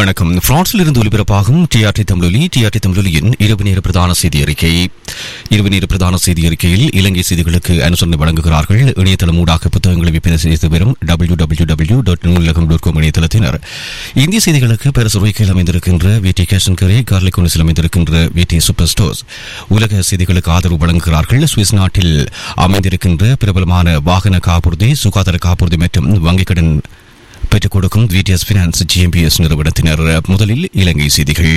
வணக்கம் பிரான்சில் இருந்து ஒலிபரப்பாகும் டிஆர்டி தமிழொலி டிஆர்டி தமிழொலியின் இரவு நேர பிரதான செய்தி அறிக்கை இரவு நேர பிரதான செய்தி அறிக்கையில் இலங்கை செய்திகளுக்கு அனுசரணை வழங்குகிறார்கள் இணையதளம் ஊடாக புத்தகங்களை விற்பனை செய்து வரும் W W W dot Noolagam dot com இணையதளத்தினர் இந்திய செய்திகளுக்கு பெருசுவைக்கையில் அமைந்திருக்கின்ற விடி கேஷன் கரே கார்லிகோனிஸில் அமைந்திருக்கின்ற விடி சூப்பர் ஸ்டோர்ஸ் உலக செய்திகளுக்கு ஆதரவு வழங்குகிறார்கள் சுவிஸ் நாட்டில் அமைந்திருக்கின்ற பிரபலமான வாகன காப்புறுதி சுகாதார காப்புறுதி மற்றும் வங்கிக் கடன் பெற்றுக் கொடுக்கும் விடிஎஸ் பினான்ஸ் ஜிஎம்பிஎஸ் நிறுவனத்தினர் முதலில் இலங்கை செய்திகள்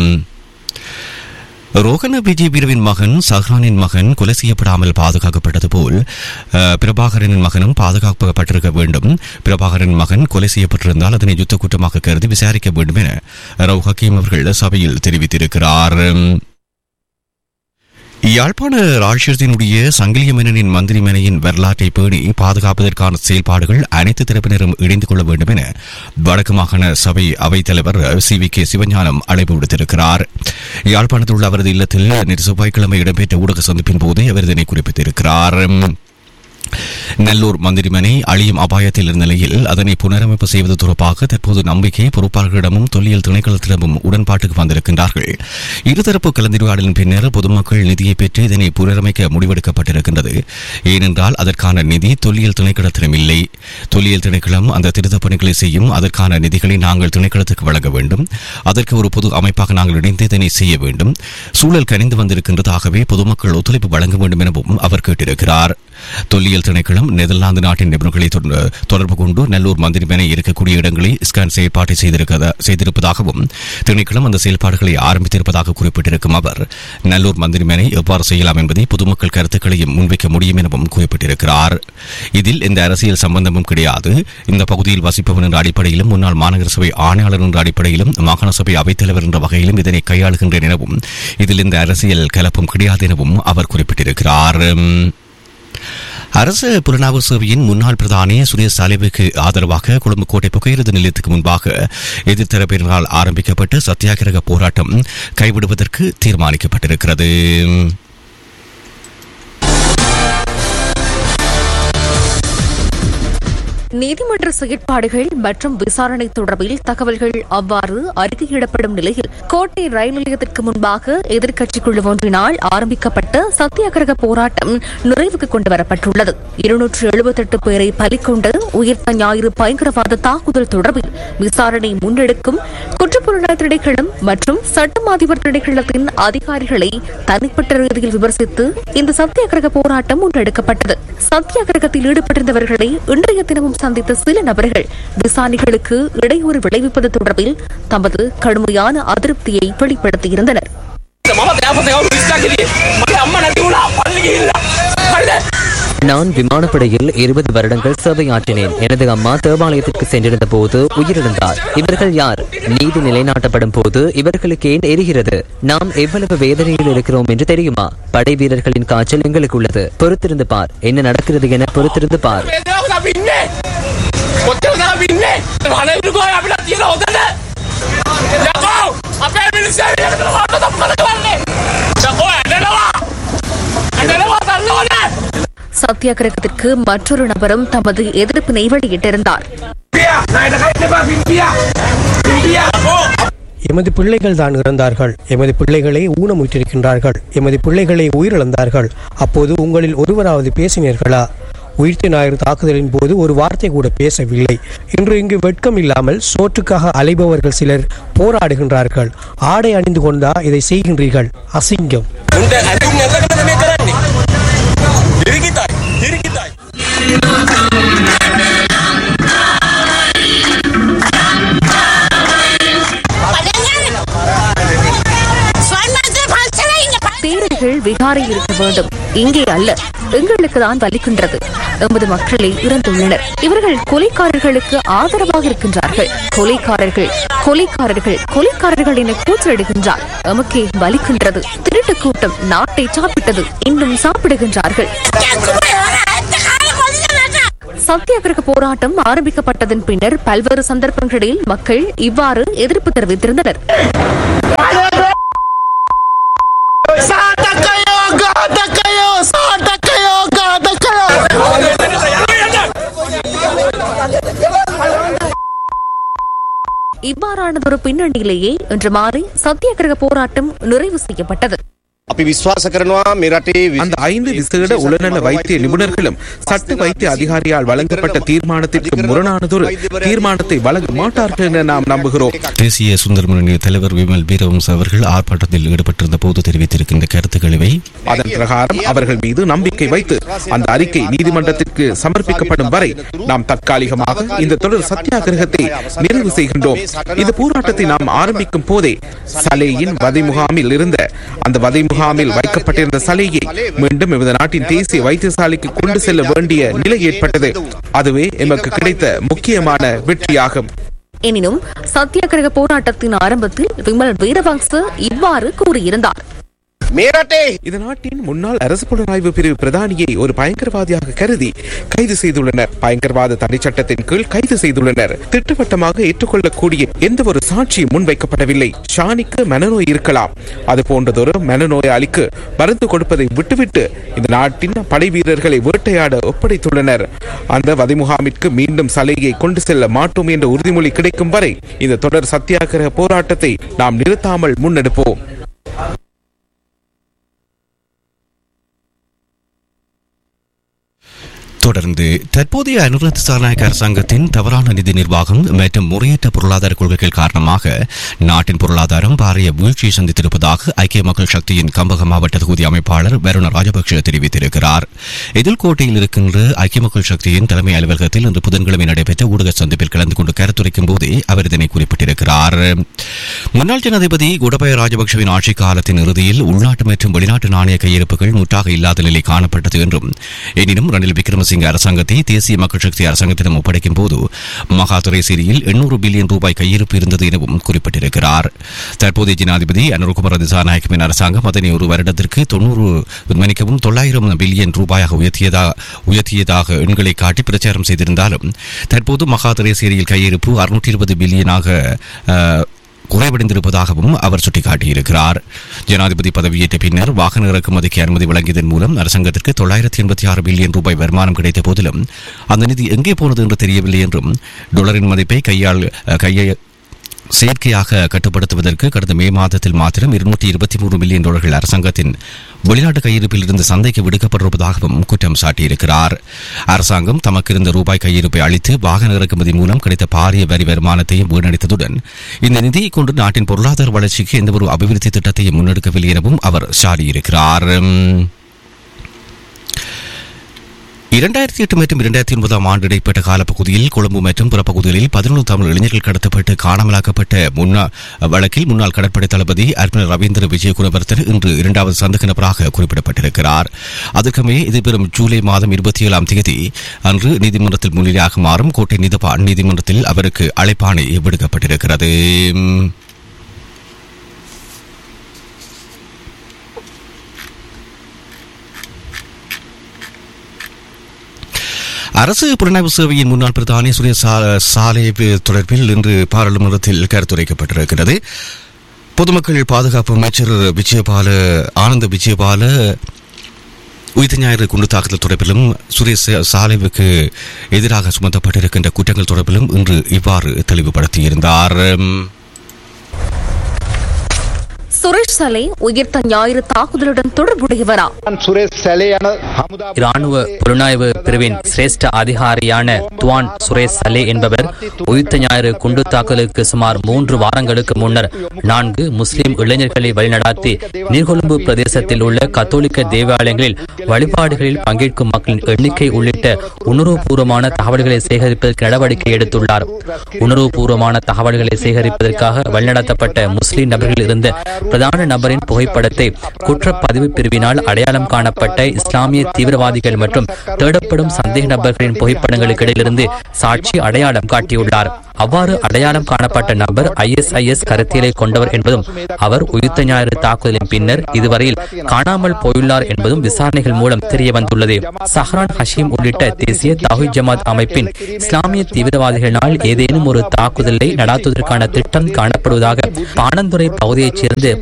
ரோகன விஜய் வீரவின் மகன் சஹ்ரானின் மகன் கொலை செய்யப்படாமல் பாதுகாக்கப்பட்டது போல் அஹ், பிரபாகரனின் மகனும் பாதுகாக்கப்பட்டிருக்க வேண்டும் பிரபாகரனின் மகன் கொலை செய்யப்பட்டிருந்தால் அதனை யுத்த குற்றமாக கருதி விசாரிக்க வேண்டும் என ரவு ஹக்கீம் அவர்கள் சபையில் தெரிவித்திருக்கிறார் யாழ்ப்பாண ராட்சத்தினுடைய சங்கிலிய மன்னனின் மந்திரி மனையின் வரலாற்றை பேணி பாதுகாப்பதற்கான செயல்பாடுகள் அனைத்து தரப்பினரும் இணைந்து கொள்ள வேண்டும் என வடக்கு மாகாண சபை அவைத்தலைவர் சி வி கே சிவஞானம் அழைப்பு விடுத்திருக்கிறார் யாழ்ப்பாணத்தில் உள்ள அவரது இல்லத்தில் நேற்று செவ்வாய்க்கிழமை இடம்பெற்ற ஊடக சந்திப்பின் போது அவர் இதனை குறிப்பிட்டிருக்கிறார் நல்லூர் மந்திரிமனை அழியும் அபாயத்தில் இருந்த நிலையில் அதனை புனரமைப்பு செய்வது தொடர்பாக தற்போது நம்பிக்கை பொறுப்பாளர்களிடமும் தொல்லியல் திணைக்களத்திடமும் உடன்பாட்டுக்கு வந்திருக்கின்றார்கள் இருதரப்பு கலந்துரையாடலின் பின்னர் பொதுமக்கள் நிதியை பெற்று இதனை புனரமைக்க முடிவெடுக்கப்பட்டிருக்கின்றது ஏனென்றால் அதற்கான நிதி தொல்லியல் திணைக்களத்திடம் இல்லை தொல்லியல் திணைக்களம் அந்த திருத்தப் பணிகளை செய்யும் அதற்கான நிதிகளை நாங்கள் திணைக்களத்துக்கு வழங்க வேண்டும் அதற்கு ஒரு பொது அமைப்பாக நாங்கள் இணைந்து இதனை செய்ய வேண்டும் சூழல் கனிந்து வந்திருக்கின்றதாகவே பொதுமக்கள் ஒத்துழைப்பு வழங்க வேண்டும் எனவும் அவர் கேட்டிருக்கிறார் தொல்லியல் திணைக்களம் நெதர்லாந்து நாட்டின் நிபுணர்களை தொடர்- தொடர்பு கொண்டு நல்லூர் மந்திரிமனை இருக்கக்கூடிய இடங்களை ஸ்கேன் செயற்பாட்டை செய்திருக்கத- செய்திருப்பதாகவும் திணைக்களம் அந்த செயல்பாடுகளை ஆரம்பித்திருப்பதாக குறிப்பிட்டிருக்கும் அவர் நல்லூர் மந்திரிமனை எவ்வாறு செய்யலாம் என்பதை பொதுமக்கள் கருத்துக்களையும் முன்வைக்க முடியும் எனவும் குறிப்பிட்டிருக்கிறார் இதில் எந்த அரசியல் சம்பந்தமும் கிடையாது இந்த பகுதியில் வசிப்பவன் என்ற அடிப்படையிலும் முன்னாள் மாநகர சபை ஆணையாளர் என்ற அடிப்படையிலும் மாகாண சபை அவைத்தலைவர் என்ற வகையிலும் இதனை கையாளுகின்றேன் எனவும் இதில் இந்த அரசியல் கலப்பும் கிடையாது எனவும் அவர் குறிப்பிட்டிருக்கிறார் அரசு புலனாய்வு சேவையின் முன்னாள் பிரதானி சுரேஷ் சாலிவுக்கு ஆதரவாக கொழும்பு கோட்டை புகையிரத நிலையத்துக்கு முன்பாக எதிர்த்தரப்பினரால் ஆரம்பிக்கப்பட்ட சத்தியாகிரக போராட்டம் கைவிடுவதற்கு தீர்மானிக்கப்பட்டிருக்கிறது நீதிமன்ற செயற்பாடுகள் மற்றும் விசாரணை தொடர்பில் தகவல்கள் அவ்வாறு அறிக்கையிடப்படும் நிலையில் கோட்டை ரயில் நிலையத்திற்கு முன்பாக எதிர்க்கட்சி குழு ஒன்றினால் ஆரம்பிக்கப்பட்ட சத்தியாகிரக போராட்டம் நிறைவுக்கு கொண்டுவரப்பட்டுள்ளது இருநூற்று எழுபத்தெட்டு பேரை பலிக்கொண்ட உயிர்த்த ஞாயிறு பயங்கரவாத தாக்குதல் தொடர்பில் விசாரணை முன்னெடுக்கும் குற்றப்புலனாய்வு திணைக்களம் மற்றும் சட்டம் அதிபர் திணைக்களத்தின் அதிகாரிகளை தனிப்பட்ட ரீதியில் விமர்சித்து இந்த சத்தியாகிரக போராட்டம் முன்னெடுக்கப்பட்டது சத்தியாகிரகத்தில் ஈடுபட்டிருந்தவர்களை இன்றைய தினமும் சந்தித்த சில நபர்கள் விசாரணைகளுக்கு இடையூறு விளைவிப்பது தொடர்பில் தமது கடுமையான அதிருப்தியை வெளிப்படுத்தியிருந்தனர் මම දෑපත කවුරු විස්සා කිරියේ මගේ අම්ම නැති වුණා පල්ලි ගිහිල්ලා හරිද நான் விமானப்படையில் இருபது வருடங்கள் சேவையாற்றினேன் எனது அம்மா தேவாலயத்திற்கு சென்றிருந்த போது உயிரிழந்தார் இவர்கள் யார் நீதி நிலைநாட்டப்படும் போது இவர்களுக்கு ஏன் எரிகிறது நாம் எவ்வளவு வேதனையில் இருக்கிறோம் என்று தெரியுமா படை வீரர்களின் காய்ச்சல் எங்களுக்கு உள்ளது பொறுத்திருந்து பார் என்ன நடக்கிறது என பொறுத்திருந்து பார் මේ දවස් අපි ඉන්නේ කොච්චර දා අපි ඉන්නේ වනවිරුකෝ අපිට තියෙන හොදද යකෝ අපේ මිනිස්සු එකට වට තප්පල කරන්නේ යකෝ ඇඬනවා ඇඬනවා දන්නවනේ சத்தியாகிரகத்திற்கு மற்றொரு நபரும் தமது எதிர்ப்பினை வெளியிட்டிருந்தார் පියා ණයට කයින් එපා පිම්පියා පිම්පියා යකෝ எமது பிள்ளைகள் தான் இறந்தார்கள் எமது பிள்ளைகளை ஊனமுற்றிருக்கின்றார்கள் எமது பிள்ளைகளை உயிரிழந்தார்கள் அப்போது உங்களில் ஒருவராவது பேசினீர்களா உயிர்த்த ஞாயிறு தாக்குதலின் போது ஒரு வார்த்தை கூட பேசவில்லை இன்று இங்கு வெட்கம் இல்லாமல் சோற்றுக்காக அலைபவர்கள் சிலர் போராடுகின்றார்கள் ஆடை அணிந்து கொண்டா இதை செய்கின்றீர்கள் அசிங்கம் උන්ට ඇඳුම් නැඳගෙන මේ කරන්නේ හිරිකිතයි හිරිකිතයි தேரைகள் விகாரில் இருக்க வேண்டும் இங்கே அல்ல எங்களுக்கு தான் வலிக்கின்றது எமது மக்களே இறந்துள்ளனர் இவர்கள் கொலைக்காரர்களுக்கு ஆதரவாக இருக்கின்றார்கள் கொலைக்காரர்கள் கொலைக்காரர்கள் கொலைக்காரர்கள் என கூச்சலிடுகின்றார் எமக்கே வலிக்கின்றது திருட்டு கூட்டம் நாட்டை சாப்பிட்டது இன்னும் சாப்பிடுகின்றார்கள் சத்தியாகிரக போராட்டம் ஆரம்பிக்கப்பட்டதன் பின்னர் பல்வேறு சந்தர்ப்பங்களில் மக்கள் இவ்வாறு எதிர்ப்பு தெரிவித்திருந்தனர் இவ்வாறானதொரு பின்னணியிலேயே இன்று மாலை சத்தியாகிரக போராட்டம் நிறைவு செய்யப்பட்டது අපි විශ්වාස කරනවා මේ රටේ විසි- அந்த ஐந்து விசேட உளநல வைத்திய நிபுணர்களும் சட்ட வைத்திய அதிகாரியால் வழங்கப்பட்ட தீர்மானத்திற்கு முரணானதொரு தீர்மானத்தை வழங்க மாட்டார்கள் என நாம் நம்புகிறோம் தேசிய சுந்தர முன்னணி தலைவர் விமல் வீரவம்ச அவர்கள் ஆர்ப்பாட்டத்தில் ஈடுபட்டிருந்த போது தெரிவித்திருக்கின்ற கருத்துக்கள் இவை அதன் பிரகாரம் அவர்கள் மீது நம்பிக்கை வைத்து அந்த அறிக்கை நீதிமன்றத்திற்கு சமர்ப்பிக்கப்படும் வரை நாம் தற்காலிகமாக இந்த தொடர் சத்தியாகிரகத்தை நிறைவு செய்கின்றோம் இந்த போராட்டத்தை நாம் ஆரம்பிக்கும் போதே சலேயின் வதை முகாமில் இருந்த அந்த வதை முகாமில் வைக்கப்பட்டிருந்த சலையை மீண்டும் எமது நாட்டின் தேசிய வைத்தியசாலைக்கு கொண்டு செல்ல வேண்டிய நிலை ஏற்பட்டது அதுவே எமக்கு கிடைத்த முக்கியமான வெற்றியாகும் எனினும் சத்தியாகிரக போராட்டத்தின் ஆரம்பத்தில் விமல் வீரவங்ச இவ்வாறு கூறியிருந்தார் මේ රටේ இந்த நாட்டின் முன்னாள் அரசு புலனாய்வு பிரிவு பிரதானியை ஒரு பயங்கரவாதியாக கருதி கைது செய்துள்ளனர் பயங்கரவாத தடை சட்டத்தின் கீழ் கைது செய்துள்ளனர் திட்டவட்டமாக ஏற்றுக்கொள்ளக்கூடிய எந்த ஒரு சாட்சியும் முன்வைக்கப்படவில்லை ஷானிக்கு மனநோய் இருக்கலாம் அது போன்றதொரு மனநோயாளிக்கு மருந்து கொடுப்பதை விட்டுவிட்டு இந்த நாட்டின் படை வீரர்களை வேட்டையாட ஒப்படைத்துள்ளனர் அந்த வதை முகாமிற்கு மீண்டும் சலையை கொண்டு செல்ல மாட்டோம் என்ற உறுதிமொழி கிடைக்கும் வரை இந்த தொடர் சத்தியாகிரக போராட்டத்தை நாம் நிறுத்தாமல் முன்னெடுப்போம் தொடர்ந்து தற்போதைய அனுரத் சாநாயக் அரசாங்கத்தின் தவறான நிதி நிர்வாகம் மற்றும் முறையற்ற பொருளாதார கொள்கைகள் காரணமாக நாட்டின் பொருளாதாரம் பாரிய வீழ்ச்சியை சந்தித்திருப்பதாக ஐக்கிய மக்கள் சக்தியின் கம்பக மாவட்ட தொகுதி அமைப்பாளர் வருண ராஜபக்ஷ தெரிவித்திருக்கிறார் எதிர்கோட்டையில் இருக்கின்ற ஐக்கிய மக்கள் சக்தியின் தலைமை அலுவலகத்தில் இன்று புதன்கிழமை நடைபெற்ற ஊடக சந்திப்பில் கலந்து கொண்டு கருத்துரைக்கும் போதே அவர் இதனை குறிப்பிட்டிருக்கிறார் முன்னாள் ஜனாதிபதி குடபய ராஜபக்ஷவின் ஆட்சி காலத்தின் இறுதியில் உள்நாட்டு மற்றும் வெளிநாட்டு நாணய கையிருப்புகள் முற்றாக இல்லாத நிலை காணப்பட்டது என்றும் எனினும் ரணில் விக்ரமசிங்க அரசாங்கத்தை தேசிய மக்கள் சக்தி அரசாங்கத்திடம் ஒப்படைக்கும் போது மகாதுரை சிறியில் எண்ணூறு பில்லியன் ரூபாய் கையிருப்பு இருந்தது எனவும் குறிப்பிட்டிருக்கிறார் தற்போதைய ஜனாதிபதி அனுர்குமார் திசாநாயக்கவின் அரசாங்கம் அதனை ஒரு வருடத்திற்கு தொண்ணூறு மன்னிக்கவும் தொள்ளாயிரம் பில்லியன் ரூபாயாக உயர்த்தியதா உயர்த்தியதாக எண்களை காட்டி பிரச்சாரம் செய்திருந்தாலும் தற்போது மகாதுரை சிறியில் கையிருப்பு அறுநூற்றி இருபது பில்லியனாக அஹ், குறைவடைந்திருப்பதாகவும் அவர் சுட்டிக்காட்டியிருக்கிறார் ஜனாதிபதி பதவியேற்ற பின்னர் வாகன இறக்குமதிக்கு அனுமதி வழங்கியதன் மூலம் அரசாங்கத்திற்கு தொள்ளாயிரத்தி எண்பத்தி ஆறு பில்லியன் ரூபாய் வருமானம் கிடைத்த போதிலும் அந்த நிதி எங்கே போனது என்று தெரியவில்லை என்றும் டாலரின் மதிப்பை கையாள் கையை செயற்கையாக கட்டுப்படுத்துவதற்கு கடந்த மே மாதத்தில் மாத்திரம் இருநூற்றி இருபத்தி மூன்று மில்லியன் டாலர்கள் அரசாங்கத்தின் வெளிநாட்டு கையிருப்பில் இருந்து சந்தைக்கு விடுக்கப்பட்டிருப்பதாகவும் குற்றம் சாட்டியிருக்கிறார் அரசாங்கம் தமக்கு இருந்த ரூபாய் கையிருப்பை அளித்து வாகன இறக்குமதி மூலம் கிடைத்த பாரிய வரி வருமானத்தையும் வீணடித்ததுடன் இந்த நிதியை கொண்டு நாட்டின் பொருளாதார வளர்ச்சிக்கு எந்தவொரு அபிவிருத்தி திட்டத்தையும் முன்னெடுக்கவில்லை எனவும் அவர் சாடியிருக்கிறார் இரண்டாயிரத்தி எட்டு மற்றும் இரண்டாயிரத்தி ஒன்பதாம் ஆண்டு இடைப்பட்ட காலப்பகுதியில் கொழும்பு மற்றும் பிற பகுதிகளில் பதினொன்று தமிழ் இளைஞர்கள் கடத்தப்பட்டு காணாமலாக்கப்பட்ட முன்னாள் வழக்கில் முன்னாள் கடற்படை தளபதி அட்மிரல் ரவீந்திர விஜயகுணவர்த்தன் இன்று இரண்டாவது சந்தக நபராக குறிப்பிடப்பட்டிருக்கிறார் அதற்குமே எதிர்வரும் ஜூலை மாதம் இருபத்தி ஏழாம் தேதி அன்று நீதிமன்றத்தில் முன்னிலையாகுமாறும் கோட்டை நீதவான் நீதிமன்றத்தில் அவருக்கு அழைப்பாணை விடுக்கப்பட்டிருக்கிறது அரசு புலனாய்வு சேவையின் முன்னாள் பிரதானி சுரேஷ் சா- சாலே தொடர்பில் இன்று பாராளுமன்றத்தில் கருத்துரைக்கப்பட்டிருக்கிறது பொதுமக்கள் பாதுகாப்பு அமைச்சர் விஜயபால ஆனந்த விஜயபால உயிர் ஞாயிறு குண்டு தாக்குதல் தொடர்பிலும் சுரேஷ் சாலைவுக்கு எதிராக சுமத்தப்பட்டிருக்கின்ற குற்றங்கள் தொடர்பிலும் இன்று இவ்வாறு தெளிவுபடுத்தியிருந்தார் சுரேஷ் சலை உயிர்த்த ஞாயிறு தாக்குதலுடன் தொடர்புடையவரா සුරේස් සැලේ යන හමුදා இராணுவ புலனாய்வு பிரிவின் சிரேஷ்ட அதிகாரியான துவான் சுரேஷ் சலே என்பவர் உயிர்த்த ஞாயிறு குண்டு தாக்குதலுக்கு சுமார் மூன்று வாரங்களுக்கு முன்னர் நான்கு முஸ்லிம் இளைஞர்களை வழிநடாத்தி நீர்கொழும்பு பிரதேசத்தில் உள்ள கத்தோலிக்க தேவாலயங்களில் வழிபாடுகளில் பங்கேற்கும் மக்களின் எண்ணிக்கை உள்ளிட்ட உணர்வுபூர்வமான தகவல்களை சேகரிப்பதற்கு நடவடிக்கை எடுத்துள்ளார் உணர்வுபூர்வமான தகவல்களை சேகரிப்பதற்காக வழிநடத்தப்பட்ட முஸ்லிம் நபர்கள் இருந்த பிரதான நபரின் புகைப்படத்தை குற்றப்பதிவு பிரிவினால் அடையாளம் காணப்பட்ட இஸ்லாமிய தீவிரவாதிகள் மற்றும் தேடப்படும் சந்தேக நபர்களின் புகைப்படங்களுக்கு இடையிலிருந்து சாட்சி அடையாளம் காட்டியுள்ளார் அவ்வாறு அடையாளம் காணப்பட்ட நபர் ஐஎஸ்ஐஎஸ் கருத்தியலை கொண்டவர் என்பதும் அவர் உயிர்த்த ஞாயிறு தாக்குதலின் பின்னர் இதுவரையில் காணாமல் போயுள்ளார் என்பதும் விசாரணைகள் மூலம் தெரிய வந்துள்ளது சஹ்ரான் ஹஷீம் உள்ளிட்ட தேசிய தஹித் ஜமாத் அமைப்பின் இஸ்லாமிய தீவிரவாதிகளினால் ஏதேனும் ஒரு தாக்குதலை நடாத்துவதற்கான திட்டம் காணப்படுவதாக பாணந்துறை பகுதியைச் சேர்ந்த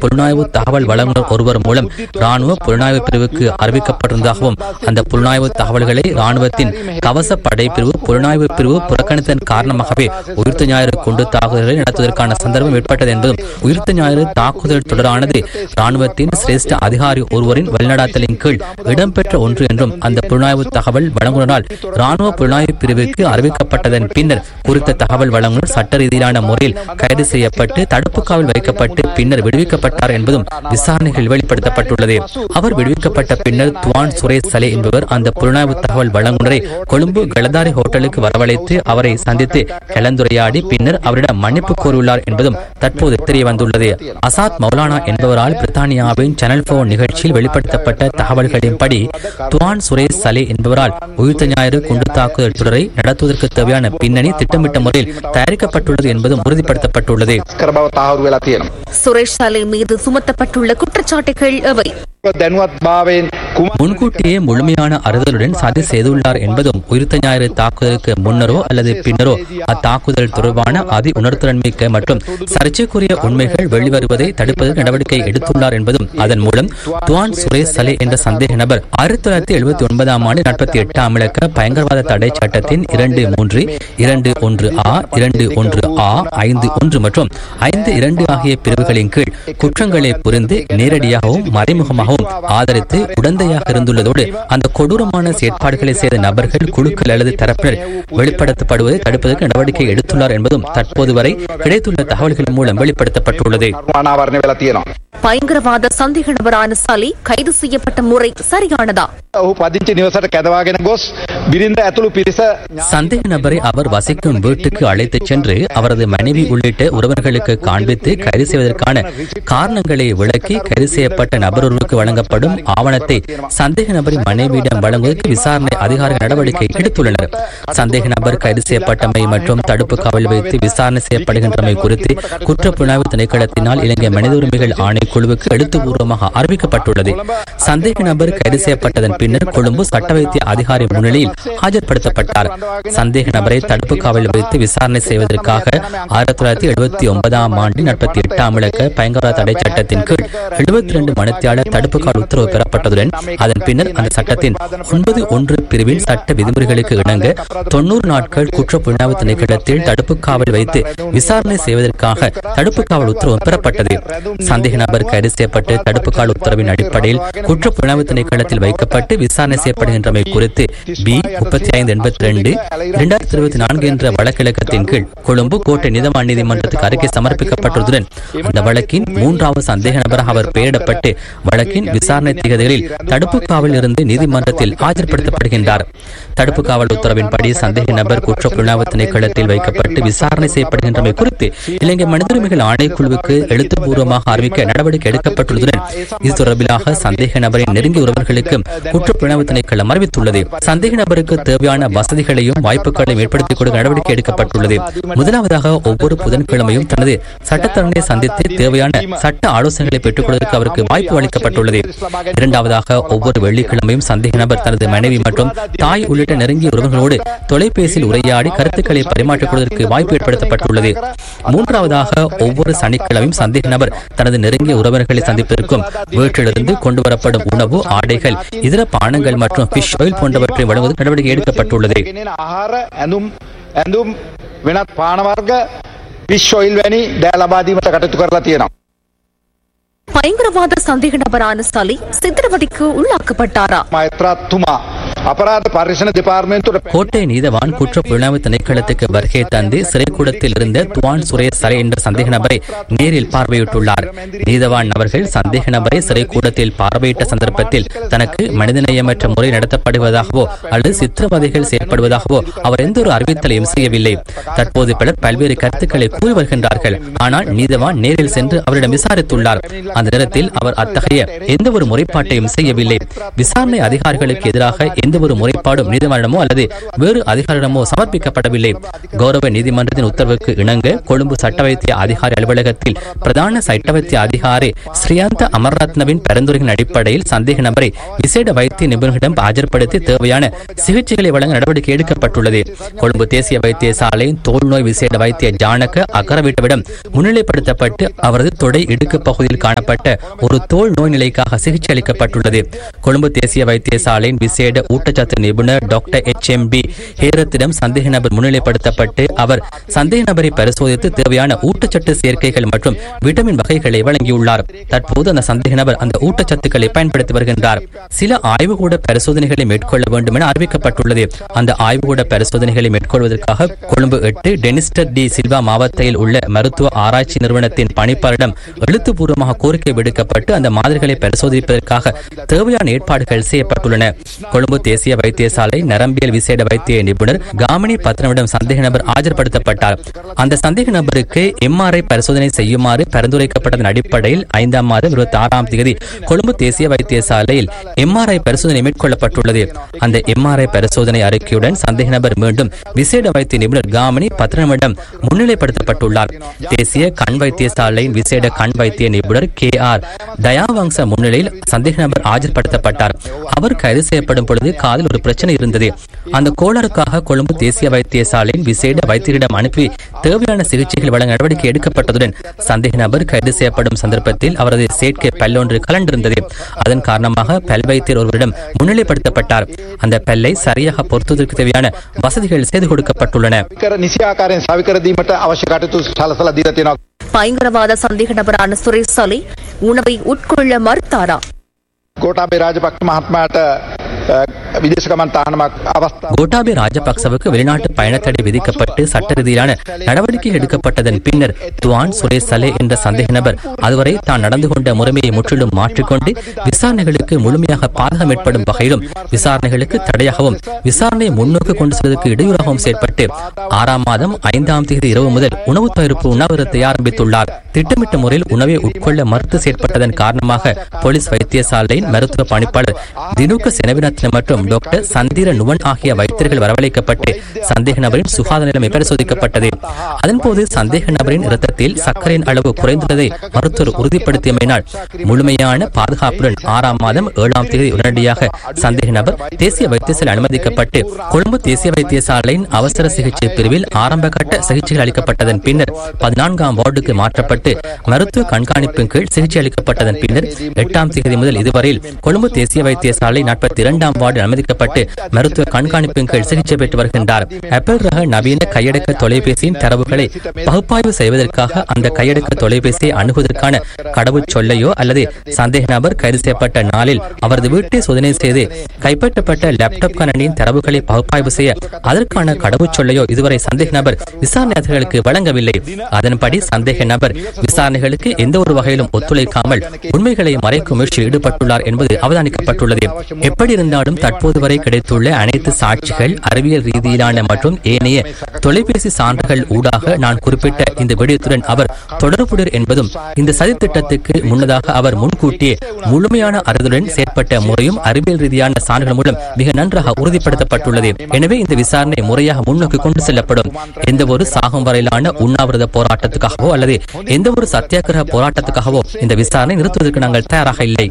புலனாய்வு தகவல் வழங்குனர் ஒருவர் மூலம் ராணுவ புலனாய்வு பிரிவுக்கு அறிவிக்கப்பட்டிருந்ததாகவும் அந்த புலனாய்வு தகவல்களை ராணுவத்தின் கவச படைப்பிரிவு புலனாய்வு பிரிவு புறக்கணித்ததன் காரணமாகவே உயிர்த்த ஞாயிறு குண்டு தாக்குதல்களை நடத்துவதற்கான சந்தர்ப்பம் ஏற்பட்டது என்பதும் உயிர்த்த ஞாயிறு தாக்குதல் தொடரானது ராணுவத்தின் சிரேஷ்ட அதிகாரி ஒருவரின் வழிநடாத்தலின் கீழ் இடம்பெற்ற ஒன்று என்றும் அந்த புலனாய்வு தகவல் வழங்குனரால் ராணுவ புலனாய்வு பிரிவுக்கு அறிவிக்கப்பட்டதன் பின்னர் குறித்த தகவல் வழங்குனர் சட்ட ரீதியிலான முறையில் கைது செய்யப்பட்டு தடுப்பு காவல் வைக்கப்பட்டு பின்னர் விடுவிக்கப்பட்டார் என்பதும் விசாரணைகள் வெளிப்படுத்தப்பட்டுள்ளது அவர் விடுவிக்கப்பட்ட பின்னர் துவான் சுரேஷ் சலே என்பவர் அந்த புலனாய்வு தகவல் வழங்குனரை கொழும்பு கலதாரி ஹோட்டலுக்கு வரவழைத்து அவரை சந்தித்து கலந்துரையாடி பின்னர் அவரிடம் மன்னிப்பு கோரியுள்ளார் என்பதும் தற்போது தெரிய வந்துள்ளது அசாத் மௌலானா என்பவரால் பிரித்தானியாவின் சேனல் போர் நிகழ்ச்சியில் வெளிப்படுத்தப்பட்ட தகவல்களின்படி துவான் சுரேஷ் சலே என்பவரால் உயிர்த்த ஞாயிறு குண்டு தாக்குதல் தொடரை நடத்துவதற்கு தேவையான பின்னணி திட்டமிட்ட முறையில் தயாரிக்கப்பட்டுள்ளது என்பதும் உறுதிப்படுத்தப்பட்டுள்ளது කර බව තහවුරු වෙලා තියෙනවා. சுரேஷ் சாலை மீது சுமத்தப்பட்டுள்ள குற்றச்சாட்டுகள் எவை දැනුවත් භාවයෙන් කුම முன்கூட்டியே முழுமையான அறிதலுடன் சதி செய்துள்ளார் என்பதும் உயிர்த்த ஞாயிறு தாக்குதலுக்கு முன்னரோ அல்லது பின்னரோ அத்தாக்குதல் தொடர்பான அதி உணர்திறன் மிக்க மற்றும் சர்ச்சைக்குரிய உண்மைகள் வெளிவருவதை தடுப்பதற்கு நடவடிக்கை எடுத்துள்ளார் என்பதும் அதன் மூலம் துவான் சுரேஷ் சலே என்ற சந்தேக நபர் ஆயிரத்தி தொள்ளாயிரத்தி எழுபத்தி ஒன்பதாம் ஆண்டு நாற்பத்தி எட்டாம் இலக்க பயங்கரவாத தடை சட்டத்தின் இரண்டு மூன்று இரண்டு ஒன்று ஆ இரண்டு ஒன்று ஆ ஐந்து ஒன்று மற்றும் ஐந்து இரண்டு ஆகிய பிரிவுகளின் கீழ் குற்றங்களை புரிந்து நேரடியாகவும் மறைமுகமாகவும் ஆதரித்து உடந்தையாக இருந்துள்ளதோடு அந்த கொடூரமான செயற்பாடுகளை செய்த நபர்கள் குழுக்கள் அல்லது தரப்பினர் வெளிப்படுத்தப்படுவதை தடுப்பதற்கு நடவடிக்கை எடுத்துள்ளார் என்பதும் தற்போது வரை கிடைத்துள்ள தகவல்கள் மூலம் வெளிப்படுத்தப்பட்டுள்ளது අනාවරණය වෙලා තියෙනවා. பயங்கரவாத சந்தேக நபரான சலி கைது செய்யப்பட்ட முறை சரியானதா ඔහු පදිංචි නිවසට කැදවාගෙන ගොස් බිරිඳ ඇතුළු පිරිස சந்தேக நபரை அவர் வசிக்கும் வீட்டுக்கு அழைத்துச் சென்று அவரது மனைவி உள்ளிட்ட உறவினர்களுக்கு காண்பித்து கைது செய்வதற்கான காரணங்களை விளக்கி கைது செய்யப்பட்ட நபர் ஒருவருக்கு வழங்கப்படும் ஆவணத்தை சந்தேக நபரின் மனைவியிடம் வழங்குவதற்கு விசாரணை அதிகாரிகள் நடவடிக்கை எடுத்துள்ளனர் சந்தேக நபர் கைது செய்யப்பட்டமை மற்றும் தடுப்பு காவல் வைத்து விசாரணை செய்யப்படுகின்றமை குறித்து குற்றப்புலனாய்வு திணைக்களத்தினால் இலங்கை மனித உரிமைகள் ஆணைக்குழுவுக்கு எழுத்துப்பூர்வமாக அறிவிக்கப்பட்டுள்ளது சந்தேக நபர் கைது செய்யப்பட்டதன் பின்னர் கொழும்பு சட்ட வைத்திய அதிகாரி முன்னிலையில் ஆஜர்படுத்தப்பட்டார் சந்தேக நபரை தடுப்பு காவலில் வைத்து விசாரணை செய்வதற்காக ஆயிரத்தி தொள்ளாயிரத்தி எழுபத்தி ஒன்பதாம் ஆண்டு நாற்பத்தி எட்டாம் இலக்க பயங்கரவாத தடை சட்டத்தின் கீழ் எழுபத்தி ரெண்டு மணித்தியாளர் தடுப்பு காவல் உத்தரவு பெறப்பட்டதுடன் அதன் பின்னர் அந்த சட்டத்தின் ஒன்பது ஒன்று பிரிவின் சட்ட விதிமுறைகளுக்கு இணங்க தொன்னூறு நாட்கள் குற்ற புலனாய்வு திணைக்களத்தில் தடுப்பு காவல் வைத்து விசாரணை செய்வதற்காக தடுப்பு காவல் உத்தரவு பெறப்பட்டது சந்தேக நபர் கைது செய்யப்பட்டு தடுப்பு காவல் உத்தரவின் அடிப்படையில் குற்ற புலனாய்வு திணைக்களத்தில் வைக்கப்பட்டு விசாரணை செய்யப்படுகின்றமை குறித்து பி முப்பத்தி ஐந்து எண்பத்தி ரெண்டு இரண்டாயிரத்தி இருபத்தி நான்கு என்ற வழக்கிழக்கத்தின் கீழ் கொழும்பு கோட்டை நீதவான் நீதிமன்றத்துக்கு அறிக்கை சமர்ப்பிக்கப்பட்டுள்ளதுடன் அந்த வழக்கின் மூன்றாவது சந்தேக நபராக அவர் பெயரிடப்பட்டு வழக்கின் விசாரணை திகதிகளில் தடுப்பு காவலில் இருந்து நீதிமன்றத்தில் ஆஜர்படுத்தப்படுகின்றார் தடுப்பு காவல் உத்தரவின்படி சந்தேக நபர் குற்ற புலனாய்வு திணைக்களத்தில் வைக்கப்பட்டு விசாரணை செய்யப்படுகின்றமை குறித்து இலங்கை மனித உரிமைகள் ஆணைக்குழுவுக்கு எழுத்துப்பூர்வமாக அறிவிக்க நடவடிக்கை எடுக்கப்பட்டுள்ளதுடன் இது தொடர்பிலாக சந்தேக நபரின் நெருங்கிய உறவர்களுக்கும் குற்ற புலனாய்வு திணைக்களம் அறிவித்துள்ளது சந்தேக நபருக்கு தேவையான வசதிகளையும் வாய்ப்புகளையும் ஏற்படுத்திக் கொடுக்க நடவடிக்கை எடுக்கப்பட்டுள்ளது முதலாவதாக ஒவ்வொரு புதன்கிழமையும் தனது சட்டத்தரணியை சந்தித்து தேவையான சட்ட ஆலோசனைகளை பெற்றுக் கொள்வதற்கு அவருக்கு வாய்ப்பு அளிக்கப்பட்டுள்ளது இரண்டாவதாக ஒவ்வொரு வெள்ளிக்கிழமையும் சந்தேக நபர் தனது மனைவி மற்றும் தாய் உள்ளிட்ட நெருங்கிய உறவுகளோடு தொலைபேசியில் உரையாடி கருத்துக்களை பரிமாற்றிக் கொள்வதற்கு வாய்ப்பு ஏற்படுத்தப்பட்டுள்ளது மூன்றாவதாக ஒவ்வொரு சனிக்கிழமையும் சந்தேக நபர் தனது நெருங்கிய உறவினர்களை சந்திப்பதற்கும் வீட்டிலிருந்து கொண்டு வரப்படும் உணவு ஆடைகள் இதர பானங்கள் மற்றும் ஃபிஷ் ஆயில் போன்றவற்றை வழங்குவதற்கு நடவடிக்கை எடுக்கப்பட்டுள்ளது ගෙනෙන ආහාර ඇඳුම් ඇඳුම් වෙනත් පානවර්ග විශ්වයිල් වැනි දෑ ලබාදීමට කටයුතු කරලා තියෙනවා. பயங்கரவாத சந்தேக நபரான சலி சித்திரவதைக்கு உள்ளாக்கப்பட்டாரா මෛත්‍රත්තුමා අපරාධ පර්ිෂණ දෙපාර්මෙන්තුට கோட்டை நீதவான் குற்ற புலனாய்வு திணைக்களத்துக்கு வருகை தந்து சிறைக்கூடத்தில் இருந்த துவான் சுரேஷ் சரை என்ற சந்தேக நபரை நேரில் பார்வையிட்டுள்ளார் நீதவான் அவர்கள் சந்தேக நபரை சிறைக்கூடத்தில் பார்வையிட்ட சந்தர்ப்பத்தில் தனக்கு மனிதநேயமற்ற முறை நடத்தப்படுவதாகவோ அல்லது சித்திரவதைகள் செயற்படுவதாகவோ அவர் எந்த ஒரு அறிவித்தலையும் செய்யவில்லை தற்போது பலர் பல்வேறு கருத்துக்களை கூறி வருகின்றார்கள் ஆனால் நீதவான் நேரில் சென்று அவரிடம் விசாரித்துள்ளார் அந்த நேரத்தில் அவர் அத்தகைய எந்த ஒரு முறைப்பாட்டையும் செய்யவில்லை விசாரணை அதிகாரிகளுக்கு எதிராக எந்த எந்தவொரு முறைப்பாடும் நீதிமன்றமோ அல்லது வேறு அதிகாரிடமோ சமர்ப்பிக்கப்படவில்லை கௌரவ நீதிமன்றத்தின் உத்தரவுக்கு இணங்க கொழும்பு சட்ட வைத்திய அதிகாரி அலுவலகத்தில் பிரதான சட்ட வைத்திய அதிகாரி ஸ்ரீயாந்த அமர்ரத்னவின் பரிந்துரையின் அடிப்படையில் சந்தேக நபரை விசேட வைத்திய நிபுணர்களிடம் ஆஜர்படுத்தி தேவையான சிகிச்சைகளை வழங்க நடவடிக்கை எடுக்கப்பட்டுள்ளது கொழும்பு தேசிய வைத்தியசாலையின் தோல்நோய் விசேட வைத்திய ஜானக அகரவிட்டவிடம் முன்னிலைப்படுத்தப்பட்டு அவரது தொடை இடுக்கு பகுதியில் காணப்பட்ட ஒரு தோல் நோய் நிலைக்காக சிகிச்சை அளிக்கப்பட்டுள்ளது கொழும்பு தேசிய வைத்தியசாலையின் விசேட ஊட்டச்சத்து நிபுணர் டாக்டர் எச் எம் பி ஹேரத்திடம் சந்தேக நபர் முன்னிலைப்படுத்தப்பட்டு அவர் சந்தேக நபரை பரிசோதித்து தேவையான ஊட்டச்சத்து சேர்க்கைகள் மற்றும் விட்டமின் வகைகளை வழங்கியுள்ளார் தற்போது அந்த சந்தேக நபர் அந்த ஊட்டச்சத்துக்களை பயன்படுத்தி வருகின்றார் சில ஆய்வுகூட பரிசோதனைகளை மேற்கொள்ள வேண்டும் என அறிவிக்கப்பட்டுள்ளது அந்த ஆய்வுகூட பரிசோதனைகளை மேற்கொள்வதற்காக கொழும்பு எட்டு டெனிஸ்டர் டி சில்வா மாவட்டத்தில் உள்ள மருத்துவ ஆராய்ச்சி நிறுவனத்தின் பணிப்பாளரிடம் எழுத்துப்பூர்வமாக கோரிக்கை விடுக்கப்பட்டு அந்த மாதிரிகளை பரிசோதிப்பதற்காக தேவையான ஏற்பாடுகள் செய்யப்பட்டுள்ளன கொழும்பு தேசிய வைத்தியசாலை நரம்பியல் விசேட வைத்திய நிபுணர் காமினி பத்ரனிடம் சந்தேக நபர் ஆஜர்படுத்தப்பட்டார் அந்த சந்தேக நபருக்கு எம்ஆர்ஐ பரிசோதனை செய்யுமாறு பரிந்துரைக்கப்பட்டதன் அடிப்படையில் ஐந்தாம் மாதம் இருபத்தி ஆறாம் தேதி கொழும்பு தேசிய வைத்தியசாலையில் எம்ஆர்ஐ பரிசோதனை மேற்கொள்ளப்பட்டுள்ளது அந்த எம்ஆர்ஐ பரிசோதனை அறிக்கையுடன் சந்தேக நபர் மீண்டும் விசேட வைத்திய நிபுணர் காமினி பத்ரனிடம் முன்னிலைப்படுத்தப்பட்டுள்ளார் தேசிய கண் வைத்தியசாலையின் விசேட கண் வைத்திய நிபுணர் கே ஆர் தயாவங்ச முன்னிலையில் சந்தேக நபர் ஆஜர்படுத்தப்பட்டார் அவர் கைது செய்யப்படும் பொழுது காதில் ஒரு பிரச்சனை இருந்தது அந்த கோளாறுக்காக கொழும்பு தேசிய வைத்தியசாலையின் விசேட வைத்தியரிடம் அனுப்பி தேவையான சிகிச்சைகள் வழங்க நடவடிக்கை எடுக்கப்பட்டதுடன் சந்தேக நபர் கைது செய்யப்படும் சந்தர்ப்பத்தில் அவரது சேர்க்கை பல்லொன்று கலண்டிருந்தது அதன் காரணமாக பல் வைத்தியர் ஒருவரிடம் முன்னிலைப்படுத்தப்பட்டார் அந்த பல்லை சரியாக பொருத்துவதற்கு தேவையான வசதிகள் செய்து கொடுக்கப்பட்டுள்ளன කර නිසි ආකාරයෙන් සවිකර දීමට අවශ්‍ය කටයුතු සලසලා දීලා තියෙනවා. பயங்கரவாத சந்தேக நபரான சுரேஷ் சலை உணவை உட்கொள்ள மறுத்தாரா ගෝඨාභය රාජපක්ෂ මහත්මයාට අ, විදේශ ගමන් තානමක් අවස්ථා கோட்டாபே ராஜபக்சவுக்கு வெளிநாட்டு பயணத்தடை விதிக்கப்பட்டு சட்ட ரீதியிலான நடவடிக்கை எடுக்கப்பட்டதன் பின்னர் துவான் சுரேஷ் சலே என்ற சந்தேக நபர் அதுவரை தான் நடந்து கொண்ட முறைமையை முற்றிலும் மாற்றிக்கொண்டு விசாரணைகளுக்கு முழுமையாக பாதகம் ஏற்படும் வகையிலும் விசாரணைகளுக்கு தடையாகவும் விசாரணையை முன்னோக்கி கொண்டு செல்வதற்கு இடையூறாகவும் செயற்பட்டு ஆறாம் மாதம் ஐந்தாம் தேதி இரவு முதல் உணவு தயாரிப்பு உண்ணாவிரத்தை ஆரம்பித்துள்ளார் திட்டமிட்ட முறையில் உணவை உட்கொள்ள மறுத்து செயற்பட்டதன் காரணமாக போலீஸ் வைத்தியசாலையின் மருத்துவ பணிப்பாளர் தினுக்க செனவினத்ன மற்றும் டாக்டர் சந்திர நுவன் ஆகிய வைத்தியர்கள் வரவழைக்கப்பட்டு சந்தேக நபரின் சுகாதார நிலைமை பரிசோதிக்கப்பட்டது அதன்போது சந்தேக நபரின் இரத்தத்தில் சர்க்கரையின் அளவு குறைந்துள்ளதை மருத்துவர் உறுதிப்படுத்தியமையினால் முழுமையான பாதுகாப்புடன் ஆறாம் மாதம் ஏழாம் தேதி உடனடியாக சந்தேக நபர் தேசிய வைத்தியசாலை அனுமதிக்கப்பட்டு கொழும்பு தேசிய வைத்தியசாலையின் அவசர சிகிச்சை பிரிவில் ஆரம்ப கட்ட சிகிச்சைகள் அளிக்கப்பட்டதன் பின்னர் பதினான்காம் வார்டுக்கு மாற்றப்பட்டு மருத்துவ கண்காணிப்பின் கீழ் சிகிச்சை அளிக்கப்பட்டதன் பின்னர் எட்டாம் தேதி முதல் இதுவரையில் கொழும்பு தேசிய வைத்தியசாலை நாற்பத்தி இரண்டாம் வார்டு அனுமதிக்கப்பட்டு மருத்துவ கண்காணிப்பின் கீழ் சிகிச்சை பெற்று வருகின்றார் ஆப்பிள் ரக நவீன கையடக்க தொலைபேசியின் தரவுகளை பகுப்பாய்வு செய்வதற்காக அந்த கையடக்க தொலைபேசியை அணுகுவதற்கான கடவுச் சொல்லையோ அல்லது சந்தேக நபர் கைது செய்யப்பட்ட நாளில் அவரது வீட்டை சோதனை செய்து கைப்பற்றப்பட்ட லேப்டாப் கணனியின் தரவுகளை பகுப்பாய்வு செய்ய அதற்கான கடவுச் சொல்லையோ இதுவரை சந்தேக நபர் விசாரணை அதிகாரிகளுக்கு வழங்கவில்லை அதன்படி சந்தேக நபர் விசாரணைகளுக்கு எந்த ஒரு வகையிலும் ஒத்துழைக்காமல் உண்மைகளை மறைக்கும் முயற்சியில் ஈடுபட்டுள்ளார் என்பது அவதானிக்கப்பட்டுள்ளது எப்படி இருந்தாலும் தற்போது வரை கிடைத்துள்ள அனைத்து சாட்சிகள் அறிவியல் ரீதியிலான மற்றும் ஏனைய தொலைபேசி சான்றுகள் ஊடாக நான் குறிப்பிட்ட இந்த விடயத்துடன் அவர் தொடர்புடையர் என்பதும் இந்த சதித்திட்டத்துக்கு முன்னதாக அவர் முன்கூட்டியே முழுமையான அறிவுடன் செயற்பட்ட முறையும் அறிவியல் ரீதியான சான்றுகள் மூலம் மிக நன்றாக உறுதிப்படுத்தப்பட்டுள்ளது எனவே இந்த விசாரணை முறையாக முன்னோக்கி கொண்டு செல்லப்படும் எந்த ஒரு சாகும் வரையிலான உண்ணாவிரத போராட்டத்துக்காகவோ அல்லது எந்த ஒரு சத்தியாகிரக போராட்டத்துக்காகவோ இந்த விசாரணை நிறுத்துவதற்கு நாங்கள் தயாராக இல்லை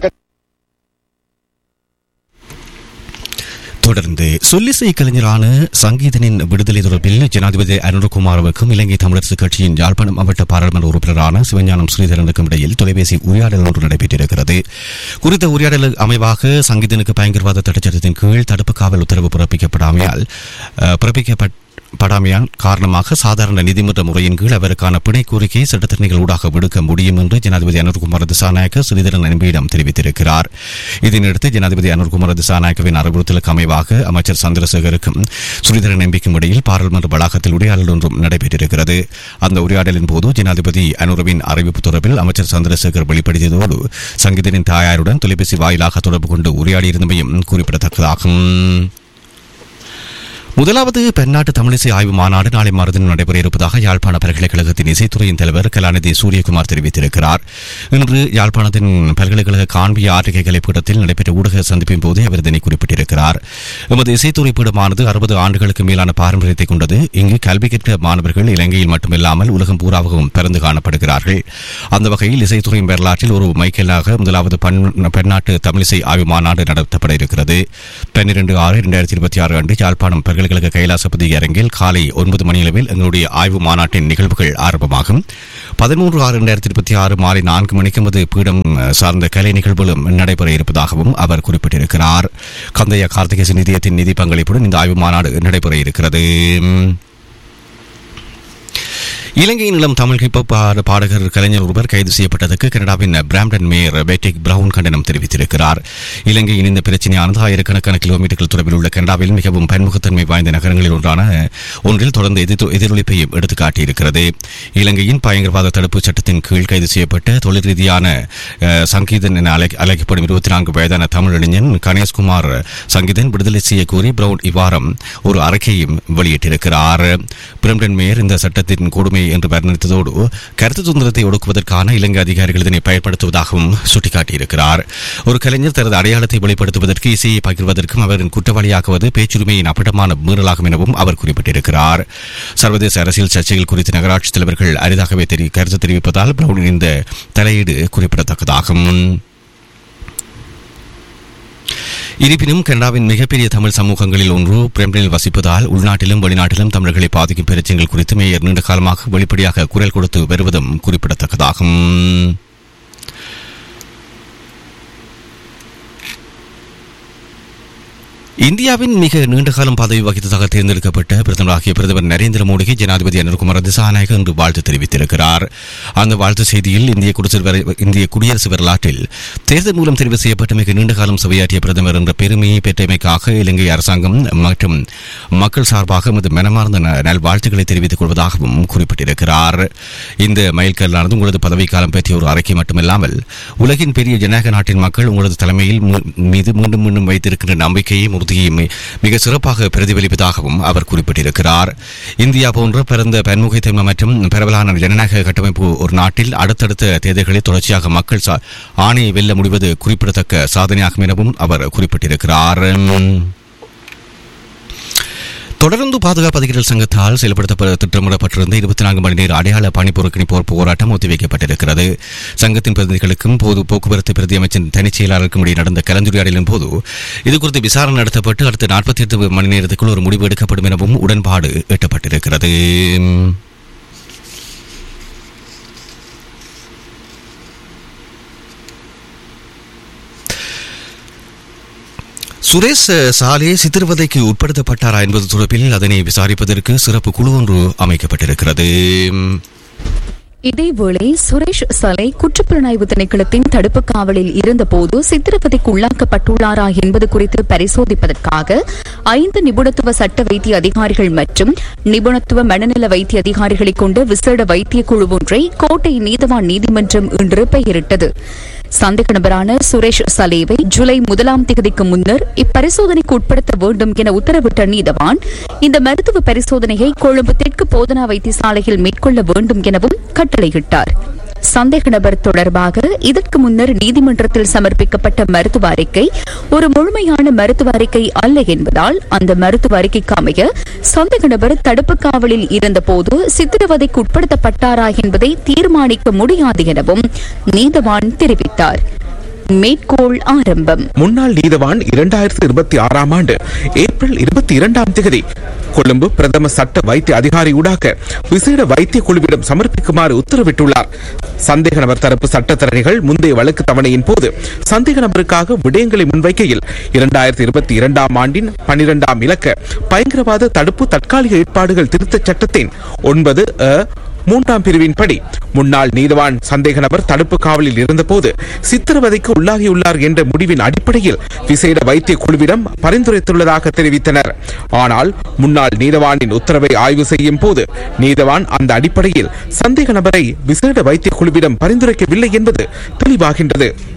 தொடர்ந்து சொல்லிசை கலைஞரான சங்கீதனின் விடுதலை தொடர்பில் ஜனாதிபதி அனுரகுமாரவுக்கும் இலங்கை தமிழரசு கட்சியின் யாழ்ப்பாணம் மாவட்ட பாராளுமன்ற உறுப்பினரான சிவஞானம் ஸ்ரீதரனுக்கும் இடையில் தொலைபேசி உரையாடல் ஒன்று நடைபெற்றிருக்கிறது குறித்த உரையாடல் அமைவாக சங்கீதனுக்கு பயங்கரவாத தடைச்சட்டத்தின் கீழ் தடுப்பு காவல் உத்தரவு பிறப்பிக்கப்படாமையால் அஹ், பிறப்பிக்கப்பட்ட படாமையால் காரணமாக சாதாரண நீதிமன்ற முறையின் கீழ் அவருக்கான பிணை கோரிக்கையை சட்டத்திறனைகள் ஊடாக விடுக்க முடியும் என்று ஜனாதிபதி அனுர்குமார் திசாநாயக்க ஸ்ரீதரன் எம்பியிடம் தெரிவித்திருக்கிறார் இதனையடுத்து ஜனாதிபதி அனுர்குமார் திசாநாயக்கவின் அறிவுறுத்தலுக்கு அமைவாக அமைச்சர் சந்திரசேகருக்கும் ஸ்ரீதரன் எம்பிக்கும் இடையில் பாராளுமன்ற வளாகத்தில் உரையாடல் ஒன்றும் நடைபெற்றிருக்கிறது அந்த உரையாடலின் போது ஜனாதிபதி அனுரவின் அறிவிப்பு தொடர்பில் அமைச்சர் சந்திரசேகர் வெளிப்படுத்தியதோடு சங்கீதனின் தாயாருடன் தொலைபேசி வாயிலாக தொடர்பு கொண்டு உரையாடியிருந்தமையும் குறிப்பிடத்தக்கதாகும் முதலாவது பன்னாட்டு தமிழிசை ஆய்வு மாநாடு நாளை மறுதினம் நடைபெற இருப்பதாக யாழ்ப்பாண பல்கலைக்கழகத்தின் இசைத்துறையின் தலைவர் கலாநிதி சூரியகுமார் தெரிவித்திருக்கிறார் இன்று யாழ்ப்பாணத்தின் பல்கலைக்கழக காண்பிய ஆர்டிகை கலைப்பீடத்தில் நடைபெற்ற ஊடக சந்திப்பின் போது அவர் இதனை குறிப்பிட்டிருக்கிறார் எமது இசைத்துறை பீடமானது அறுபது ஆண்டுகளுக்கு மேலான பாரம்பரியத்தை கொண்டது இங்கு கல்வி கற்ற மாணவர்கள் இலங்கையில் மட்டுமில்லாமல் உலகம் பூராகவும் பிறந்து காணப்படுகிறார்கள் அந்த வகையில் இசைத்துறையின் வரலாற்றில் ஒரு மைக்கேலாக முதலாவது பன்- பன்னாட்டு தமிழிசை ஆய்வு மாநாடு நடத்தப்பட இருக்கிறது பன்னிரண்டு ஆறு இரண்டாயிரத்தி இருபத்தி ஆறு அன்று யாழ்ப்பாணம் பல்கலைக்கழக கைலாசபதி அரங்கில் காலை ஒன்பது மணியளவில் எங்களுடைய ஆய்வு மாநாட்டின் நிகழ்வுகள் ஆரம்பமாகும் பதிமூன்று ஆறு இரண்டாயிரத்தி இருபத்தி ஆறு மாலை நான்கு மணிக்கு எமது பீடம் அஹ், சார்ந்த கலை நிகழ்வுகளும் நடைபெற இருப்பதாகவும் அவர் குறிப்பிட்டிருக்கிறார் கந்தையா கார்த்திகேசன் நிதியத்தின் நிதி பங்களிப்புடன் இந்த ஆய்வு மாநாடு நடைபெற இருக்கிறது இலங்கையின் இளம் தமிழ் ஹிப்ஹப் பாட- பாடகர் கலைஞர் ஒருவர் கைது செய்யப்பட்டதற்கு கனடாவின் பிராம்டன் மேயர் பேட்டிக் பிரவுன் கண்டனம் தெரிவித்திருக்கிறார் இலங்கையின் இந்த பிரச்சனையானது ஆயிரக்கணக்கான கிலோமீட்டர்கள் தொலைவில் உள்ள கனடாவில் மிகவும் பன்முகத்தன்மை வாய்ந்த நகரங்களில் ஒன்றான ஒன்றில் தொடர்ந்து எதிர் எதிரொலிப்பையும் எடுத்துக்காட்டியிருக்கிறது இலங்கையின் பயங்கரவாத தடுப்பு சட்டத்தின் கீழ் கைது செய்யப்பட்ட தொழில் ரீதியான அஹ், சங்கீதன் என அழை- அழைக்கப்படும் இருபத்தி நான்கு வயதான தமிழ் இளைஞன் கணேஷ்குமார் சங்கீதன் விடுதலை செய்ய கோரி பிரவுன் இவ்வாரம் ஒரு அறிக்கையும் வெளியிட்டிருக்கிறார் பிரம்டன் மேயர் இந்த சட்டத்தின் கொடுமை என்று வர்ணித்ததோடு கருத்து சுதந்திரத்தை ஒடுக்குவதற்கான இலங்கை அதிகாரிகள் இதனை பயன்படுத்துவதாகவும் சுட்டிக்காட்டியிருக்கிறார் ஒரு கலைஞர் தனது அடையாளத்தை வெளிப்படுத்துவதற்கு இசையை பகிர்வதற்கும் அவரின் குற்றவாளியாக்குவது பேச்சுரிமையின் அப்பட்டமான மீறலாகும் எனவும் அவர் குறிப்பிட்டிருக்கிறார் சர்வதேச அரசியல் சர்ச்சைகள் குறித்து நகராட்சி தலைவர்கள் அரிதாகவே தெரி கருத்து தெரிவிப்பதால் பிரவுனின் இந்த தலையீடு குறிப்பிடத்தக்கதாகும் இருப்பினும் கனடாவின் மிகப்பெரிய தமிழ் சமூகங்களில் ஒன்று பிரம்டனில் வசிப்பதால் உள்நாட்டிலும் வெளிநாட்டிலும் தமிழர்களை பாதிக்கும் பிரச்சனைகள் குறித்து மேயர் நீண்ட காலமாக வெளிப்படையாக குரல் கொடுத்து வருவதும் குறிப்பிடத்தக்கதாகும் இந்தியாவின் மிக நீண்ட காலம் பதவி வகித்ததாக தேர்ந்தெடுக்கப்பட்ட பிரதமராகிய பிரதமர் நரேந்திர மோடிக்கு ஜனாதிபதி அனுர்குமார் திசாநாயக இன்று வாழ்த்து தெரிவித்திருக்கிறார் அந்த வாழ்த்து செய்தியில் இந்திய குடியரசு வர- இந்திய குடியரசு வரலாற்றில் தேர்தல் மூலம் தெரிவு செய்யப்பட்ட மிக நீண்ட காலம் சேவையாற்றிய பிரதமர் என்ற பெருமையை பெற்றமைக்காக இலங்கை அரசாங்கம் மற்றும் மக்கள் சார்பாக எமது மனமார்ந்த ந- நல்வாழ்த்துக்களை தெரிவித்துக் கொள்வதாகவும் குறிப்பிட்டிருக்கிறார் இந்த மைல்கல்லானது உங்களது பதவிக்காலம் பற்றிய ஒரு அறிக்கை மட்டுமில்லாமல் உலகின் பெரிய ஜனநாயக நாட்டின் மக்கள் உங்களது தலைமையில் மீ- மீது மீண்டும் மீண்டும் வைத்திருக்கின்ற நம்பிக்கையையும் உறுதியையும் மி- மிக சிறப்பாக பிரதிபலிப்பதாகவும் அவர் குறிப்பிட்டிருக்கிறார் இந்தியா போன்ற பிறந்த பன்முகத்தன்மை மற்றும் பரவலான ஜனநாயக கட்டமைப்பு ஒரு நாட்டில் அடுத்தடுத்த தேர்தல்களில் தொடர்ச்சியாக மக்கள் சா- ஆணையை வெல்ல முடிவது குறிப்பிடத்தக்க சாதனையாகும் எனவும் அவர் குறிப்பிட்டிருக்கிறார் தொடர்ந்து பாதுகாப்பு அதிகாரிகள் சங்கத்தால் செயல்படுத்தப்பட திட்டமிடப்பட்டிருந்த இருபத்தி நான்கு மணி நேர அடையாள பணி புறக்கணிப்போர் போராட்டம் ஒத்திவைக்கப்பட்டிருக்கிறது சங்கத்தின் பிரதிநிதிகளுக்கும் பொது போக்குவரத்து பிரதி அமைச்சின் தனிச் செயலாளருக்கும் இடையே நடந்த கலந்துரையாடலின் போது இதுகுறித்து விசாரணை நடத்தப்பட்டு அடுத்த நாற்பத்தி எட்டு மணி நேரத்துக்குள் ஒரு முடிவு எடுக்கப்படும் எனவும் உடன்பாடு எட்டப்பட்டிருக்கிறது சுரேஷ் சாலே சித்திரவதைக்கு உட்படுத்தப்பட்டாரா என்பது தொடர்பில் அதனை விசாரிப்பதற்கு சிறப்பு குழு ஒன்று அமைக்கப்பட்டிருக்கிறது இதேவேளை சுரேஷ் சலை குற்றப்புலனாய்வு திணைக்களத்தின் தடுப்பு காவலில் இருந்தபோது சித்திரவதைக்கு உள்ளாக்கப்பட்டுள்ளாரா என்பது குறித்து பரிசோதிப்பதற்காக ஐந்து நிபுணத்துவ சட்ட வைத்திய அதிகாரிகள் மற்றும் நிபுணத்துவ மனநல வைத்திய அதிகாரிகளை கொண்ட விசேட வைத்திய குழு ஒன்றை கோட்டை நீதவான் நீதிமன்றம் இன்று பெயரிட்டது சந்தேக நபரான சுரேஷ் சலேவை ஜூலை முதலாம் தேதிக்கு முன்னர் இப்பரிசோதனைக்கு உட்படுத்த வேண்டும் என உத்தரவிட்ட நீதவான் இந்த மருத்துவ பரிசோதனையை கொழும்பு தெற்கு போதனா வைத்தியசாலையில் மேற்கொள்ள வேண்டும் எனவும் கட்டளையிட்டார் சந்தேக நபர் தொடர்பாக இதற்கு முன்னர் நீதிமன்றத்தில் சமர்ப்பிக்கப்பட்ட மருத்துவ அறிக்கை ஒரு முழுமையான மருத்துவ அறிக்கை அல்ல என்பதால் அந்த மருத்துவ அறிக்கைக்கு அமைய சந்தேக நபர் தடுப்பு காவலில் இருந்தபோது சித்திரவதைக்கு உட்படுத்தப்பட்டாரா என்பதை தீர்மானிக்க முடியாது எனவும் நீதவான் தெரிவித்தார் மேற்கோள் ஆரம்பம் முன்னாள் நீதவான் இரண்டாயிரத்தி இருபத்தி ஆறாம் ஆண்டு ஏப்ரல் இருபத்தி இரண்டாம் தேதி கொழும்பு பிரதம சட்ட வைத்திய அதிகாரி ஊடாக விசேட வைத்திய குழுவிடம் சமர்ப்பிக்குமாறு உத்தரவிட்டுள்ளார் சந்தேக நபர் தரப்பு சட்டத்தரணிகள் முந்தைய வழக்கு தவணையின் போது சந்தேக நபருக்காக விடயங்களை முன்வைக்கையில் இரண்டாயிரத்தி இருபத்தி இரண்டாம் ஆண்டின் பனிரெண்டாம் இலக்க பயங்கரவாத தடுப்பு தற்காலிக ஏற்பாடுகள் திருத்தச் சட்டத்தின் ஒன்பது அ மூன்றாம் பிரிவின்படி முன்னாள் நீதவான் சந்தேக நபர் தடுப்பு காவலில் இருந்தபோது சித்திரவதைக்கு உள்ளாகியுள்ளார் என்ற முடிவின் அடிப்படையில் விசேட வைத்திய குழுவிடம் பரிந்துரைத்துள்ளதாக தெரிவித்தனர் ஆனால் முன்னாள் நீதவானின் உத்தரவை ஆய்வு செய்யும் போது நீதவான் அந்த அடிப்படையில் சந்தேக நபரை விசேட வைத்திய குழுவிடம் பரிந்துரைக்கவில்லை என்பது தெளிவாகின்றது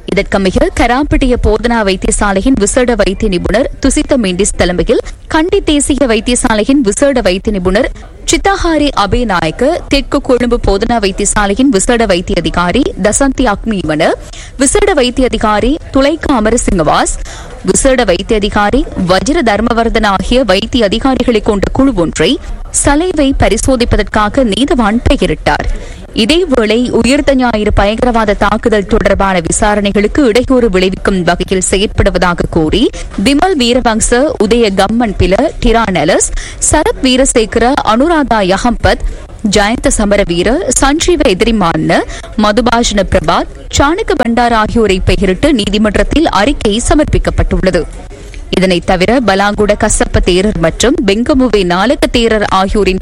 இதற்கமைய கராப்பட்டிய போதனா வைத்தியசாலையின் விசேட வைத்திய நிபுணர் துசித்த மெண்டிஸ் தலைமையில் கண்டி தேசிய வைத்தியசாலையின் விசேட வைத்திய நிபுணர் சித்தாஹாரி அபேநாயக்க தெற்கு கொழும்பு போதனா வைத்தியசாலையின் விசேட வைத்திய அதிகாரி தசந்தி அக்மீமன விசேட வைத்திய அதிகாரி துளைக்க அமரசிங்கவாஸ் விசேட வைத்திய அதிகாரி வஜ்ர தர்மவர்தன் ஆகிய வைத்திய அதிகாரிகளை கொண்ட குழு ஒன்றை சலைவை பரிசோதிப்பதற்காக நீதவான் பெயரிட்டார் இதேவேளை உயிர்த்த ஞாயிறு பயங்கரவாத தாக்குதல் தொடர்பான விசாரணைகளுக்கு இடையூறு விளைவிக்கும் வகையில் செயற்படுவதாக கூறி விமல் வீரவங்ச உதய கம்மன் பில டிரானலஸ் சரத் வீரசேகர அனுராதா யஹம்பத் ஜயந்த சமரவீர சஞ்சீவ எதிரிமான மதுபாஷன பிரபாத் சாணக்க பண்டார் ஆகியோரை பெயரிட்டு நீதிமன்றத்தில் அறிக்கை சமர்ப்பிக்கப்பட்டுள்ளது இதனைத் தவிர பலாங்குட கசப்ப தேரர் மற்றும் பெங்கமுவே நாலக தேரர் ஆகியோரின்